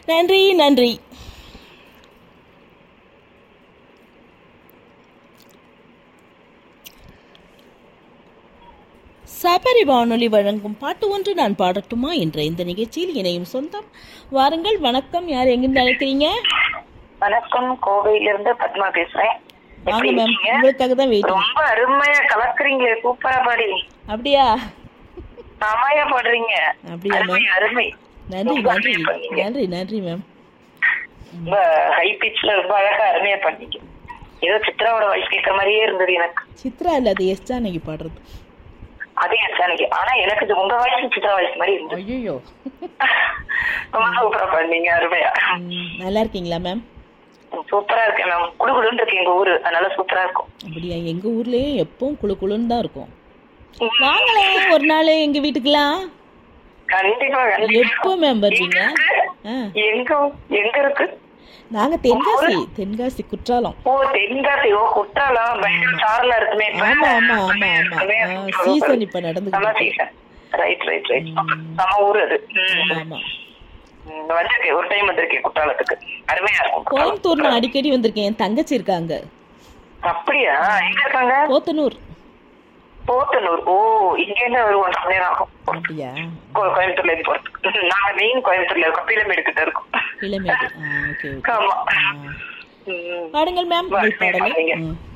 நன்றி நன்றி சபரி வானொலி வழங்கும் பாட்டு ஒன்று நான் பாடட்டுமா என்ற இந்த நிகழ்ச்சியில் இணையும் சொந்தம் வாருங்கள் வணக்கம் யார் எங்கிருந்து அழைக்கிறீங்க வணக்கம் கோவையிலிருந்து பத்மா பேசுறேன் வாங்க எப்படி மேம் இருக்கீங்க? உங்களுக்காக தான் வெயிட்டிங் ரொம்ப அருமையா கலக்குறீங்க சூப்பரா பாடி அப்படியா செமையா பாடுறீங்க அப்படியா அருமை மேம் அருமை நன்றி ரொம்ப நன்றி அருமையா பண்ணீங்க. நன்றி நன்றி மேம் ரொம்ப ஹை பிச்ல ரொம்ப அழகா அருமையா பண்ணீங்க ஏதோ சித்ராவோட வாய்ஸ் கேட்கற மாதிரியே இருந்தது எனக்கு சித்ரா இல்ல அது எஸ் ஜானகி பாடுறது அதே எனக்கு ஆனா எனக்கு இது உங்க வாய்ஸ் சித்ரா வாய்ஸ் மாதிரி இருந்தது ஐயோ ரொம்ப சூப்பரா பண்ணீங்க அருமையா நல்லா இருக்கீங்களா மேம் சூப்பரா இருக்கேன் மேம் குடுகுடுன்னு இருக்கு எங்க ஊரு அதனால சூப்பரா இருக்கும் அப்படியா எங்க ஊர்லயும் எப்பவும் குளு குளுன்னு தான் இருக்கும் வாங்களேன் ஒரு நாள் எங்க வீட்டுக்குலாம் கண்டிப்பா கண்டிப்பா எப்போ மேம் வருவீங்க ஆ, எங்க எங்க இருக்கு நாங்க தென்காசி தென்காசி குற்றாலம் ஓ தென்காசி ஓ குற்றாலம் பயங்கர சாரலா இருக்குமே இப்ப. ஆமா ஆமா ஆமா ஆமா செமையா ஆ, இருக்கு. சீசன் இப்ப செம நடந்துக்கிட்டு இருக்கு. சீசன் ரைட் ரைட் ரைட் நம்ம ஊர் அது ம். ஆமா ஆமா ம், வந்திருக்கேன் ஒரு டைம் வந்திருக்கேன் குற்றாலத்துக்கு அருமையா இருக்கும் குற்றாலம். கோயம்புத்தூர் நான் அடிக்கடி வந்திருக்கேன் என் தங்கச்சி இருக்காங்க அப்படியா எங்க இருக்காங்க போத்தனூர் போத்தனூர் ஓ இங்க இருந்து ஒரு ஒன்றரை மணி நேரம் ஆகும் அப்படியா கோ- கோயம்புத்தூர்ல இருந்து போறதுக்கு ம், நாங்க மெயின் கோயம்புத்தூர்ல இருக்கோம் பீலமேடு கிட்ட இருக்கோம் கிளம்பேடு ஆ ஓகே ஓகே ஆமா ஆ. ம். பாடுங்கள் மேம் உங்கள் பாடுங்க. பாடலை ம்